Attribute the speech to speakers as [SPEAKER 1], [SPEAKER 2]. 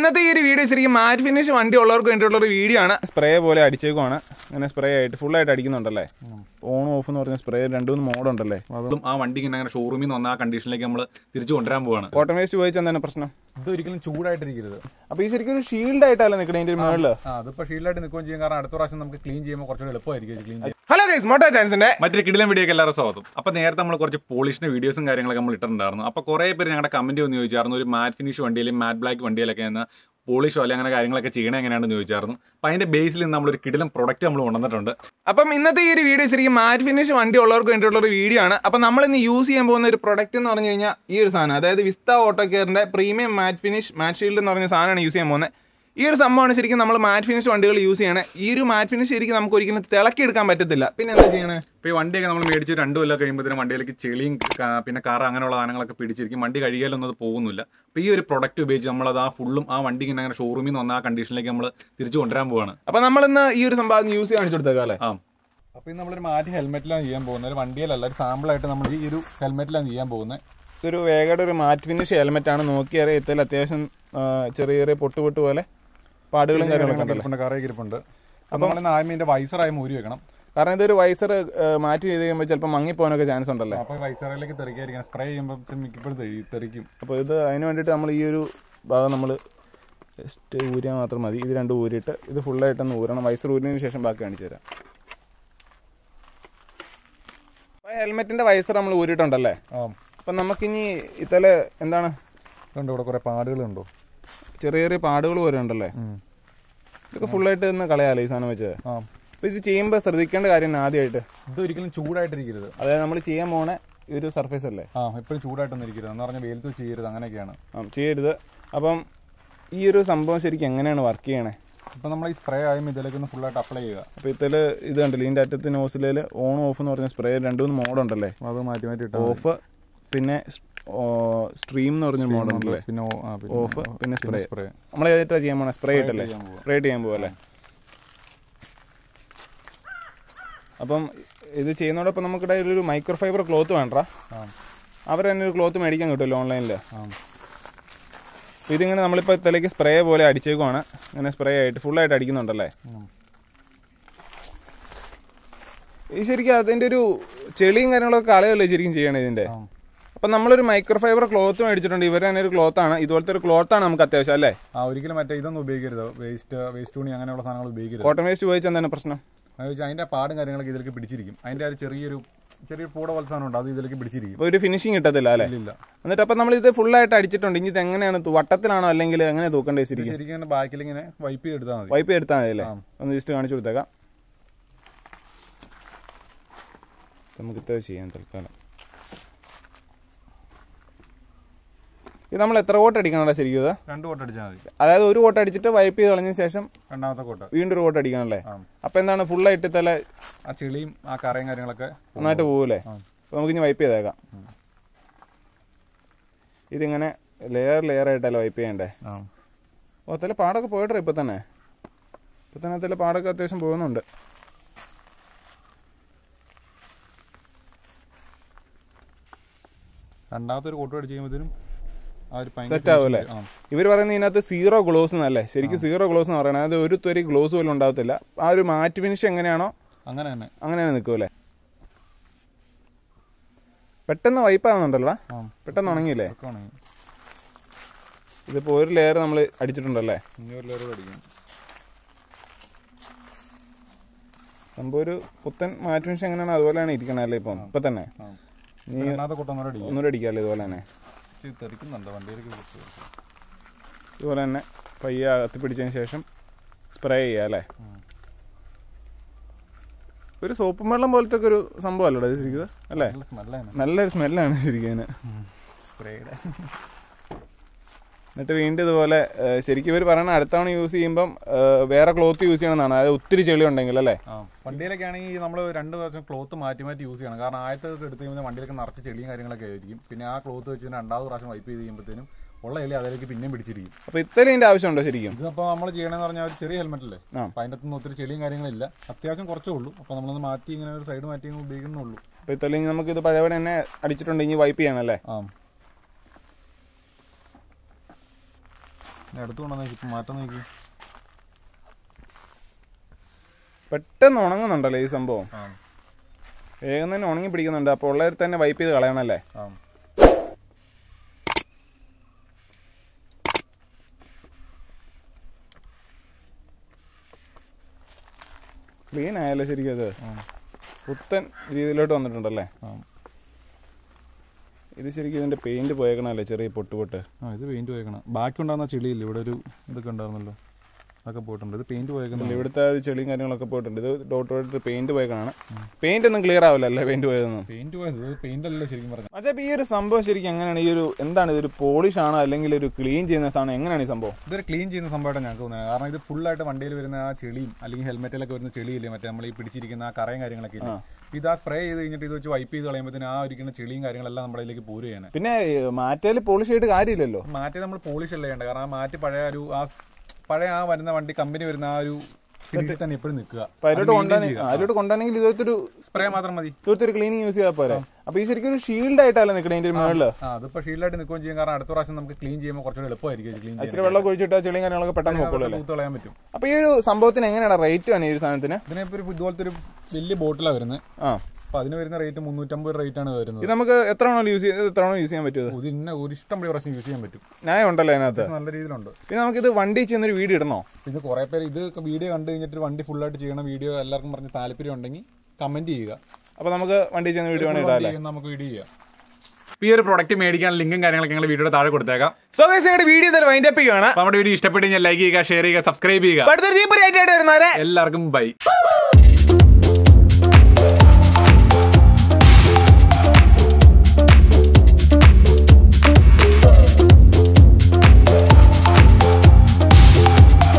[SPEAKER 1] ഇന്നത്തെ ഈ ഒരു വീഡിയോ ശരിക്കും മാറ്റ് ഫിനിഷ് വണ്ടി ഉള്ളവർക്ക് വേണ്ടിയിട്ടുള്ള ഒരു വീഡിയോ ആണ് സ്പ്രേ പോലെ അടിച്ചേക്കുവാണ് അങ്ങനെ സ്പ്രേ ആയിട്ട് ഫുൾ ആയിട്ട് അടിക്കുന്നുണ്ടല്ലേ ഓൺ ഓഫ് എന്ന് പറഞ്ഞ സ്പ്രേ രണ്ടു മൂന്ന് മോഡുണ്ടല്ലേ
[SPEAKER 2] അതും ആ വണ്ടി ഇങ്ങനെ അങ്ങനെ ഷോറൂമിൽ നിന്ന് വന്ന ആ കണ്ടീഷനിലേക്ക് നമ്മൾ തിരിച്ചു കൊണ്ടുവരാൻ പോവാണ്
[SPEAKER 1] കോട്ടൺ വേസ്റ്റ് ഉപയോഗിച്ച് എന്താണ് പ്രശ്നം
[SPEAKER 2] ഇത് ഒരിക്കലും ചൂടായിട്ടിരിക്കരുത്
[SPEAKER 1] അപ്പൊ ഈ ശരിക്കും ഒരു ഷീൽഡ് ആയിട്ടല്ല നിൽക്കണേ ഇതിന്റെ മുകളില്
[SPEAKER 2] ആ അതിപ്പോ ഷീൽഡായിട്ട് നിൽക്കുകയും ചെയ്യും കാരണം അടുത്ത പ്രാവശ്യം നമുക്ക് ക്ലീൻ ചെയ്യുമ്പോൾ കുറച്ചുകൂടി എളുപ്പമായിരിക്കും ക്ലീൻ ചെയ്യാൻ
[SPEAKER 1] ഹലോ ഗൈസ് മോട്ടോ ചാൻസിന്റെ
[SPEAKER 2] മറ്റൊരു കിടിലം വീഡിയോക്ക് എല്ലാവരും സ്വാഗതം അപ്പൊ നേരത്തെ നമ്മൾ കുറച്ച് പോളിഷിന്റെ വീഡിയോസും കാര്യങ്ങളൊക്കെ നമ്മൾ ഇട്ടിട്ടുണ്ടായിരുന്നു അപ്പൊ കുറെ പേര് ഞങ്ങളുടെ കമന്റ് വന്ന് ചോദിച്ചായിരുന്നു ഒരു മാറ്റ് ഫിനിഷ് വണ്ടിയിലും മാറ്റ് ബ്ലാക്ക് വണ്ടിയിലൊക്കെ എന്ന് പോളിഷോ അല്ലെങ്കിൽ അങ്ങനെ കാര്യങ്ങളൊക്കെ ചെയ്യണേ എങ്ങനെയാണെന്ന് ചോദിച്ചായിരുന്നു അപ്പൊ അതിന്റെ ബേസിൽ നിന്ന് നമ്മളൊരു കിടിലം പ്രൊഡക്റ്റ് നമ്മൾ കൊണ്ടുവന്നിട്ടുണ്ട്
[SPEAKER 1] അപ്പം ഇന്നത്തെ ഈ ഒരു വീഡിയോ ശരിക്കും മാറ്റ് ഫിനിഷ് വണ്ടി ഉള്ളവർക്ക് വേണ്ടിയിട്ടുള്ള ഒരു വീഡിയോ ആണ് അപ്പം നമ്മൾ ഇന്ന് യൂസ് ചെയ്യാൻ പോകുന്ന ഒരു പ്രൊഡക്റ്റ് എന്ന് പറഞ്ഞു കഴിഞ്ഞാൽ ഈ ഒരു സാധനം അതായത് വിസ്ത ഓട്ടോ കെയറിന്റെ premium matte finish matte shield എന്ന് പറഞ്ഞ സാധനമാണ് യൂസ് ചെയ്യാൻ പോകുന്നത് ഈ ഒരു സംഭവമാണ് ശരിക്കും നമ്മൾ മാറ്റ് ഫിനിഷ് വണ്ടികൾ യൂസ് ചെയ്യണേ ഈ ഒരു മാറ്റ് ഫിനിഷ് ശരിക്കും നമുക്ക് ഒരിക്കലും തിളക്കി എടുക്കാൻ പറ്റത്തില്ല പിന്നെ എന്താ ചെയ്യണേ
[SPEAKER 2] ഇപ്പൊ ഈ വണ്ടിയൊക്കെ നമ്മൾ മേടിച്ച് രണ്ടു കൊല്ലം കഴിയുമ്പോഴത്തേനും വണ്ടിയിലേക്ക് ചെളിയും ക- പിന്നെ കറ അങ്ങനെയുള്ള സാധനങ്ങളൊക്കെ പിടിച്ചിരിക്കും വണ്ടി കഴുകിയാലൊന്നും അത് പോകുന്നില്ല അപ്പൊ ഈ ഒരു പ്രൊഡക്റ്റ് ഉപയോഗിച്ച് നമ്മളത് ആ ഫുള്ളും ആ വണ്ടി ഇങ്ങനെ അങ്ങനെ ഷോറൂമിൽ നിന്ന് വന്ന ആ കണ്ടീഷനിലേക്ക് നമ്മൾ തിരിച്ചു കൊണ്ടുവരാൻ പോവാണ്
[SPEAKER 1] അപ്പം നമ്മളിന്ന് ഈ ഒരു സംഭവം യൂസ് ചെയ്യാൻ കാണിച്ചു കൊടുത്തേക്കാം അല്ലേ
[SPEAKER 2] ആ അപ്പൊ ഇത് നമ്മളൊരു മാറ്റി ഹെൽമെറ്റിലാണ് ചെയ്യാൻ പോകുന്നത് ഒരു വണ്ടിയിലല്ല ഒരു സാമ്പിളായിട്ട് നമ്മൾ ഈ ഒരു ഹെൽമെറ്റിലാണ് ചെയ്യാൻ പോകുന്നത്
[SPEAKER 1] ഇതൊരു വേഗയുടെ ഒരു മാറ്റ് ഫിനിഷ് ഹെൽമെറ്റ് ആണ് നോക്കിയാൽ ഇത്തരം അത്യാവശ്യം ആ, ചെറിയ ചെറിയ പൊട്ട് പൊട്ട് പോലെ പാടുകളും കാര്യങ്ങളൊക്കെ ഉണ്ടല്ലോ
[SPEAKER 2] ഇരിപ്പുണ്ട് കറ ഇരിപ്പുണ്ട് അപ്പൊ നമ്മൾ ആദ്യം ഇതിന്റെ വൈസറായി മൂരി വെക്കണം
[SPEAKER 1] കാരണം ഇതൊരു വൈസർ മാറ്റി ചെയ്ത് കഴിയുമ്പോൾ ചിലപ്പോൾ മങ്ങിപ്പോകാനൊക്കെ ചാൻസ് ഉണ്ടല്ലേ
[SPEAKER 2] അപ്പൊ വൈസറിലേക്ക് തെറിക്കാതിരിക്കണം സ്പ്രേ ചെയ്യുമ്പോൾ മിക്കപ്പോഴും തെറി- തെറിക്കും
[SPEAKER 1] അപ്പോൾ ഇത് അതിന് വേണ്ടിയിട്ട് നമ്മൾ ഈ ഒരു ഭാഗം നമ്മൾ ജസ്റ്റ് ഊരിയാൽ മാത്രം മതി ഇത് രണ്ട് ഊരിയിട്ട് ഇത് ഫുള്ളായിട്ടൊന്ന് ഊരണം വൈസർ ഊരിനതിന് ശേഷം ബാക്കി കാണിച്ചു തരാം അപ്പോൾ ഹെൽമെറ്റിൻ്റെ വൈസർ നമ്മൾ ഊരിയിട്ടുണ്ടല്ലേ
[SPEAKER 2] ആ
[SPEAKER 1] അപ്പം നമുക്കിനി ഇത്തല എന്താണ്
[SPEAKER 2] കണ്ടോ ഇവിടെ കുറെ പാടുകളുണ്ടോ
[SPEAKER 1] ചെറിയ ചെറിയ പാടുകൾ പോലെ ഉണ്ടല്ലേ ഇതൊക്കെ ഫുള്ളായിട്ട് ഒന്ന് കളയാലോ ഈ സാധനം വെച്ച്
[SPEAKER 2] ആ
[SPEAKER 1] അപ്പോൾ ഇത് ചെയ്യുമ്പോൾ ശ്രദ്ധിക്കേണ്ട കാര്യം ആദ്യമായിട്ട്
[SPEAKER 2] ഇത് ഒരിക്കലും ചൂടായിട്ടിരിക്കരുത്
[SPEAKER 1] അതായത് നമ്മൾ ചെയ്യാൻ പോണ ഈ ഒരു സർഫേസ് അല്ലേ
[SPEAKER 2] ആ എപ്പോഴും ചൂടായിട്ടൊന്നും ഇരിക്കരുത് എന്ന് പറഞ്ഞാൽ വെയിലത്ത് വെച്ച് ചെയ്യരുത് അങ്ങനെയൊക്കെയാണ്
[SPEAKER 1] ആ ചെയ്യരുത് അപ്പം ഈ ഒരു സംഭവം ശരിക്കും എങ്ങനെയാണ് വർക്ക് ചെയ്യണേ
[SPEAKER 2] ഇപ്പൊ നമ്മൾ ഈ സ്പ്രേ ആയും ഇതിലേക്ക് ഒന്ന് ഫുള്ളായിട്ട് അപ്ലൈ ചെയ്യുക
[SPEAKER 1] അപ്പോൾ ഇതിൽ ഇത് കണ്ടില്ല ഇതിൻ്റെ അറ്റത്ത് നോസിലേൽ ഓൺ ഓഫ് എന്ന് പറഞ്ഞ സ്പ്രേ രണ്ട് മൂന്ന് മോഡുണ്ടല്ലേ
[SPEAKER 2] അത് മാറ്റി മാറ്റി ഇട്ടാൽ
[SPEAKER 1] ഓഫ് പിന്നെ സ്ട്രീം എന്ന് പറഞ്ഞ മോഡുണ്ടല്ലേ
[SPEAKER 2] പിന്നെ ഓ- ആ, പിന്നെ
[SPEAKER 1] ഓഫ് പിന്നെ സ്പ്രേ
[SPEAKER 2] സ്പ്രേ
[SPEAKER 1] നമ്മൾ ഏതായിട്ടാ ചെയ്യാൻ പോണേ സ്പ്രേ ഇട്ടല്ലേ
[SPEAKER 2] ചെയ്യാൻ പോവാ.
[SPEAKER 1] സ്പ്രേ ചെയ്യാൻ പോവല്ലേ അപ്പം ഇത് ചെയ്യുന്നതോടൊപ്പം നമുക്കിടെ ഒരു മൈക്രോ ഫൈബർ ക്ലോത്ത് വേണ്ട
[SPEAKER 2] ആ
[SPEAKER 1] അവർ തന്നെ ഒരു ക്ലോത്ത് മേടിക്കാൻ കിട്ടുമല്ലോ ഓൺലൈനിൽ
[SPEAKER 2] ആ
[SPEAKER 1] അപ്പോൾ ഇതിങ്ങനെ നമ്മളിപ്പോൾ തലേക്ക് സ്പ്രേ പോലെ അടിച്ചേക്കുവാണ് ഇങ്ങനെ സ്പ്രേ ആയിട്ട് ഫുള്ളായിട്ട് അടിക്കുന്നുണ്ടല്ലേ
[SPEAKER 2] ഉം.
[SPEAKER 1] ഈ ശരിക്കും അതിൻ്റെ ഒരു ചെളിയും കാര്യങ്ങളൊക്കെ കളയല്ലേ ശരിക്കും ചെയ്യണേ ഇതിൻ്റെ
[SPEAKER 2] ആ.
[SPEAKER 1] അപ്പം നമ്മളൊരു മൈക്രോ ഫൈബർ ക്ലോത്ത് മേടിച്ചിട്ടുണ്ട് ഇവർ തന്നെ ഒരു ക്ലോത്താണ് ഇതുപോലത്തെ ഒരു ക്ലോത്താണ് നമുക്ക് അത്യാവശ്യം അല്ലേ
[SPEAKER 2] ആ ഒരിക്കലും മറ്റേ ഇതൊന്നും ഉപയോഗിക്കരുത് വേസ്റ്റ് വേസ്റ്റ് തുണി അങ്ങനെയുള്ള സാധനങ്ങൾ ഉപയോഗിക്കരുത്
[SPEAKER 1] കോട്ടൺ വേസ്റ്റ് ഉപയോഗിച്ച് എന്താണ് പ്രശ്നം
[SPEAKER 2] അത് വെച്ചാൽ അതിന്റെ പാടും കാര്യങ്ങളൊക്കെ ഇതിലേക്ക് പിടിച്ചിരിക്കും അതിന്റെ ആ ഒരു ചെറിയൊരു ചെറിയൊരു പൂട പോലെ സാധനം ഉണ്ട് അത് ഇതിലേക്ക് പിടിച്ചിരിക്കും
[SPEAKER 1] അപ്പോൾ ഒരു ഫിനിഷിങ് കിട്ടത്തില്ല അല്ലേ
[SPEAKER 2] ഇല്ല
[SPEAKER 1] എന്നിട്ട് അപ്പം നമ്മൾ ഇത് ഫുള്ളായിട്ട് അടിച്ചിട്ടുണ്ട് ഇനി ഇത് എങ്ങനെയാണ് തൂ- വട്ടത്തിലാണോ അല്ലെങ്കിൽ എങ്ങനെ തൂക്കേണ്ടത് ശരിക്കും
[SPEAKER 2] ശരിക്കും ഇങ്ങനെ ബാക്കിൽ ഇങ്ങനെ വൈപ്പ് ചെയ്തെടുത്താൽ മതി
[SPEAKER 1] വൈപ്പ് എടുത്താൽ മതി അല്ലേ ഒന്ന് ജസ്റ്റ് കാണിച്ചു കൊടുത്തേക്കാം നമുക്ക് ഇത്ര ചെയ്യാം തൽക്കാലം ഇത് നമ്മൾ എത്ര കോട്ട് അടിക്കണല്ലോ ശരിക്കും ഇത്
[SPEAKER 2] രണ്ട് കോട്ട് അടിച്ചാൽ മതി
[SPEAKER 1] അതായത് ഒരു കോട്ട് അടിച്ചിട്ട് വൈപ്പ് ചെയ്ത് കളഞ്ഞ ശേഷം
[SPEAKER 2] രണ്ടാമത്തെ കോട്ട്
[SPEAKER 1] വീണ്ടും ഒരു കോട്ട് അടിക്കണല്ലേ
[SPEAKER 2] ആ.
[SPEAKER 1] അപ്പൊ എന്താണ് ഫുള്ളായിട്ട് തല
[SPEAKER 2] ആ ചെളിയും ആ കറയും കാര്യങ്ങളൊക്കെ
[SPEAKER 1] നന്നായിട്ട് പോകൂലേ
[SPEAKER 2] ആ.
[SPEAKER 1] അപ്പൊ നമുക്ക് ഇനി വൈപ്പ് ചെയ്തേക്കാം ഇതിങ്ങനെ ലെയർ ലെയർ ആയിട്ടല്ല വൈപ്പ് ചെയ്യണ്ടേ
[SPEAKER 2] ആ
[SPEAKER 1] ഓ തല പാടൊക്കെ പോയിട്ടോ ഇപ്പൊ തന്നെ ഇപ്പൊ തന്നെ തല പാടൊക്കെ അത്യാവശ്യം പോകുന്നുണ്ട്
[SPEAKER 2] രണ്ടാമത്തെ ഒരു കോട്ട് അടിച്ച് കഴിയുമ്പോഴത്തേനും ആ ഒരു ഭയങ്കര
[SPEAKER 1] സെറ്റ് ആവും അല്ലേ
[SPEAKER 2] ആ
[SPEAKER 1] ഇവർ പറയുന്നത് ഇതിനകത്ത് സീറോ ഗ്ലോസ് എന്നല്ലേ ശരിക്കും സീറോ ഗ്ലോസ് എന്ന് പറയുന്നത് അതായത് ഒരു ത്വരി ഗ്ലോസ് പോലും ഉണ്ടാവത്തില്ല ആ ഒരു മാറ്റ് ഫിനിഷ് എങ്ങനെയാണോ
[SPEAKER 2] അങ്ങനെ തന്നെ
[SPEAKER 1] അങ്ങനെയാണ് നിൽക്കുമല്ലേ പെട്ടെന്ന് വൈപ്പാകുന്നുണ്ടല്ലോ
[SPEAKER 2] ആ
[SPEAKER 1] പെട്ടെന്ന് ഉണങ്ങിയില്ലേ
[SPEAKER 2] ഒക്കെ ഉണങ്ങി
[SPEAKER 1] ഇതിപ്പോ ഒരു ലെയർ നമ്മൾ അടിച്ചിട്ടുണ്ടല്ലേ
[SPEAKER 2] ഇനി ഒരു ലെയർ അടിക്കും
[SPEAKER 1] സംഭവം ഒരു പുത്തൻ മാറ്റ് ഫിനിഷ് എങ്ങനെയാണ് അതുപോലെയാണ് ഇരിക്കണല്ലേ ഇപ്പം ഇപ്പൊ തന്നെ
[SPEAKER 2] ആ
[SPEAKER 1] നീ
[SPEAKER 2] രണ്ടാമത്തെ കോട്ട് ഒന്നുകൂടെ അടിക്കും
[SPEAKER 1] ഒന്നുകൂടെ അടിക്കാമല്ലോ ഇതുപോലെ തന്നെ
[SPEAKER 2] ഇച്ചിരി തെറിക്കുന്നുണ്ട് വണ്ടിയിലേക്ക് കുറച്ച്
[SPEAKER 1] ഇതുപോലെ തന്നെ പയ്യെ അകത്ത് പിടിച്ചതിന് ശേഷം സ്പ്രേ ചെയ്യുക അല്ലേ
[SPEAKER 2] ഉം.
[SPEAKER 1] ഒരു സോപ്പും വെള്ളം പോലത്തെ ഒക്കെ ഒരു സംഭവം അല്ലടാ ഇത് ശരിക്കും അല്ലേ
[SPEAKER 2] നല്ല സ്മെല്ലാണ്
[SPEAKER 1] നല്ലൊരു സ്മെല്ലാണ് ശരിക്കും ഇതിന്
[SPEAKER 2] സ്പ്രേയുടെ
[SPEAKER 1] എന്നിട്ട് വീണ്ടും ഇതുപോലെ ഏഹ്, ശരിക്കും ഇവർ പറയണ അടുത്ത തവണ യൂസ് ചെയ്യുമ്പം ഏഹ്, വേറെ ക്ലോത്ത് യൂസ് ചെയ്യണമെന്നാണ് അതായത് ഒത്തിരി ചെളി ഉണ്ടെങ്കിൽ അല്ലേ
[SPEAKER 2] ആ വണ്ടിയിലൊക്കെ ആണെങ്കിൽ നമ്മൾ രണ്ട് വർഷം ക്ലോത്ത് മാറ്റി മാറ്റി യൂസ് ചെയ്യണം കാരണം ആദ്യത്തെ എടുത്ത് കഴിയുമ്പോൾ വണ്ടിയിലൊക്കെ നിറച്ച് ചെളിയും കാര്യങ്ങളൊക്കെ ആയിരിക്കും പിന്നെ ആ ക്ലോത്ത് വെച്ച് തന്നെ രണ്ടാമത് പ്രാവശ്യം വൈപ്പ് ചെയ്ത് കഴിയുമ്പോഴത്തേനും ഉള്ള ചെളി അതിലേക്ക് പിന്നെയും പിടിച്ചിരിക്കും
[SPEAKER 1] അപ്പൊ ഇത്രയും ഇതിന്റെ ആവശ്യമുണ്ടോ ശരിക്കും
[SPEAKER 2] ഇതിപ്പോ നമ്മൾ ചെയ്യണമെന്ന് പറഞ്ഞാൽ ഒരു ചെറിയ ഹെൽമെറ്റ് അല്ലേ
[SPEAKER 1] ആ.
[SPEAKER 2] അപ്പൊ അതിന്റെ അകത്തൊന്നും ഒത്തിരി ചെളിയും കാര്യങ്ങളില്ല അത്യാവശ്യം കുറച്ചേ ഉള്ളൂ അപ്പൊ നമ്മളൊന്ന് മാറ്റി ഇങ്ങനെ ഒരു സൈഡ് മാറ്റി അങ്ങ് ഉപയോഗിക്കുന്നുള്ളൂ
[SPEAKER 1] അപ്പൊ ഇത്രയും നമുക്ക് ഇത് പഴയപോലെ തന്നെ അടിച്ചിട്ടുണ്ട് ഇനി വൈപ്പ് ചെയ്യണം അല്ലേ
[SPEAKER 2] ആ അടുത്ത് കൊണ്ടുവന്ന് ഇപ്പം മാറ്റം നോക്കി
[SPEAKER 1] പെട്ടെന്ന് ഉണങ്ങുന്നുണ്ടല്ലോ ഈ സംഭവം
[SPEAKER 2] ആ
[SPEAKER 1] വേഗം തന്നെ ഉണങ്ങി പിടിക്കുന്നുണ്ട് അപ്പോൾ ഉള്ളവർ തന്നെ വൈപ്പ് ചെയ്ത് കളയണല്ലേ
[SPEAKER 2] ആ
[SPEAKER 1] ക്ലീൻ ആയല്ലോ ശരിക്കും അത്
[SPEAKER 2] ആ.
[SPEAKER 1] പുത്തൻ രീതിയിലോട്ട് വന്നിട്ടുണ്ടല്ലേ
[SPEAKER 2] ആ
[SPEAKER 1] ഇത് ശരിക്കും ഇതിന്റെ പെയിന്റ് പോയേക്കണല്ലേ ചെറിയ പൊട്ട് പൊട്ട്
[SPEAKER 2] ആ ഇത് പെയിന്റ് പോയേക്കണം ബാക്കി ഉണ്ടാകുന്ന ചെളിയില്ല ഇവിടെ ഒരു ഇതൊക്കെ ഉണ്ടായിരുന്നല്ലോ അതൊക്കെ പോയിട്ടുണ്ട് ഇത് പെയിന്റ് പോയേക്കുന്നത്
[SPEAKER 1] ഇവിടുത്തെ ആ ഒരു ചെളിയും കാര്യങ്ങളൊക്കെ പോയിട്ടുണ്ട് ഇത് ഡോട്ട് ഡോട്ട് പെയിന്റ് പോയേക്കണാണ് പെയിന്റ് ഒന്നും ക്ലിയർ ആവില്ല അല്ലേ പെയിന്റ് പോയതൊന്നും
[SPEAKER 2] പെയിന്റ് പോയത് ഇത് പെയിന്റ് അല്ലല്ലോ ശരിക്കും പറഞ്ഞത്
[SPEAKER 1] അച്ഛാ ഈ ഒരു സംഭവം ശരിക്കും എങ്ങനെയാണ് ഈ ഒരു എന്താണ് ഇതൊരു പോളിഷ് ആണോ അല്ലെങ്കിൽ ഒരു ക്ലീൻ ചെയ്യുന്ന സാധനം എങ്ങനെയാണ് ഈ സംഭവം
[SPEAKER 2] ഇതൊരു ക്ലീൻ ചെയ്യുന്ന സംഭവമായിട്ട് ഞങ്ങൾക്ക് തോന്നുന്നത് കാരണം ഇത് ഫുള്ളായിട്ട് വണ്ടിയിൽ വരുന്ന ആ ചെളിയും അല്ലെങ്കിൽ ഹെൽമെറ്റിലൊക്കെ വരുന്ന ചെളിയില്ലേ മറ്റേ നമ്മൾ ഈ പിടിച്ചിരിക്കുന്ന ആ കറയും കാര്യങ്ങളൊക്കെ ഇല്ലേ ഇത് ആ സ്പ്രേ ചെയ്ത് കഴിഞ്ഞിട്ട് ഇത് വെച്ച് വൈപ്പ് ചെയ്ത് കളയുമ്പോഴത്തേന് ആ ഇരിക്കുന്ന ചെളിയും കാര്യങ്ങളെല്ലാം നമ്മുടെ ഇതിലേക്ക് പോരുകയാണ്
[SPEAKER 1] പിന്നെ മാറ്റേല് പോളിഷ് ചെയ്തിട്ട് കാര്യമില്ലല്ലോ
[SPEAKER 2] മാറ്റി നമ്മൾ പോളിഷ് അല്ലേ ചെയ്യേണ്ടത് കാരണം ആ മാറ്റി പഴയ ഒരു ആ പഴയ ആ വരുന്ന വണ്ടി കമ്പനി വരുന്ന ആ ഒരു ഫിനിഷിൽ തന്നെ എപ്പോഴും നിൽക്കുക
[SPEAKER 1] അപ്പൊ അതിലോട്ട് കൊണ്ടാണെങ്കിൽ അതിലോട്ട് കൊണ്ടാണെങ്കിൽ ഇതൊരു
[SPEAKER 2] സ്പ്രേ മാത്രം മതി
[SPEAKER 1] ഇതൊരു ക്ലീനിങ് യൂസ് ചെയ്താൽ പോരെ അപ്പൊ ഈ ശരിക്കും ഒരു ഷീൽഡ് ആയിട്ടല്ലേ നിൽക്കണേ ഇതിന്റെ മുകളില്
[SPEAKER 2] ആ അതിപ്പോ ഷീൽഡായിട്ട് നിൽക്കുകയും ചെയ്യും കാരണം അടുത്ത പ്രാവശ്യം നമുക്ക് ക്ലീൻ ചെയ്യുമ്പോൾ കുറച്ചുകൂടി എളുപ്പമായിരിക്കും ക്ലീൻ ചെയ്യാൻ
[SPEAKER 1] ഇച്ചിരി വെള്ളം ഒഴിച്ചിട്ട് ആ ചെളിയും കാര്യങ്ങളൊക്കെ പെട്ടെന്ന് നോക്കുള്ളൂ അല്ലേ
[SPEAKER 2] തൂത്ത് കളയാൻ പറ്റും
[SPEAKER 1] അപ്പൊ ഈ ഒരു സംഭവത്തിന് എങ്ങനെയാണ് റേറ്റ് ആണ് ഈ ഒരു സാധനത്തിന്
[SPEAKER 2] ഇതിനിപ്പോ ഒരു ഇതുപോലത്തെ ഒരു വലിയ ബോട്ടിലാണ് വരുന്നത്
[SPEAKER 1] ആ
[SPEAKER 2] അപ്പൊ അതിന് വരുന്ന റേറ്റ് മുന്നൂറ്റമ്പത് റേറ്റ് ആണ് വരുന്നത്
[SPEAKER 1] ഇത് നമുക്ക് എത്ര ആണോ യൂസ് ചെയ്യുന്നത് എത്ര ആണോ യൂസ് ചെയ്യാൻ പറ്റുമത്
[SPEAKER 2] ഇത് ഇന്ന ഒരു ഇഷ്ടം പോലെ പ്രാവശ്യം യൂസ് ചെയ്യാൻ പറ്റും
[SPEAKER 1] ന്യായം ഉണ്ടല്ലോ അതിനകത്ത്
[SPEAKER 2] നല്ല രീതിയിലുണ്ട്
[SPEAKER 1] പിന്നെ നമുക്കിത് വണ്ടി ചെന്നൊരു വീഡിയോ ഇടണോ
[SPEAKER 2] ഇത് കുറെ പേര് ഇത് വീഡിയോ കണ്ടു കഴിഞ്ഞിട്ട് ഒരു വണ്ടി ഫുള്ളായിട്ട് ചെയ്യണം വീഡിയോ എല്ലാവർക്കും പറഞ്ഞ് താല്പര്യം ഉണ്ടെങ്കിൽ കമന്റ് ചെയ്യുക
[SPEAKER 1] അപ്പൊ നമുക്ക് വണ്ടി ചെന്ന് വീഡിയോ വേണം ഇടാം അല്ലേ
[SPEAKER 2] നമുക്ക് വീഡിയോ ചെയ്യാം ഈ ഒരു പ്രൊഡക്റ്റ് മേടിക്കാൻ ലിങ്കും കാര്യങ്ങളൊക്കെ ഞങ്ങൾ വീഡിയോയുടെ താഴെ കൊടുത്തേക്കാം
[SPEAKER 1] സോ ഗൈസ് ഞങ്ങളുടെ വീഡിയോ തന്നെ വൈൻഡ് അപ്പ് ചെയ്യുകയാണ്
[SPEAKER 2] അപ്പൊ നമ്മുടെ വീഡിയോ ഇഷ്ടപ്പെട്ട് കഴിഞ്ഞാൽ ലൈക്ക് ചെയ്യുക ഷെയർ ചെയ്യുക സബ്സ്ക്രൈബ് ചെയ്യുക
[SPEAKER 1] അടുത്തൊരു ഡീപ്പർ ആയിട്ട് വരുന്നവരെ
[SPEAKER 2] എല്ലാവർക്കും ബൈ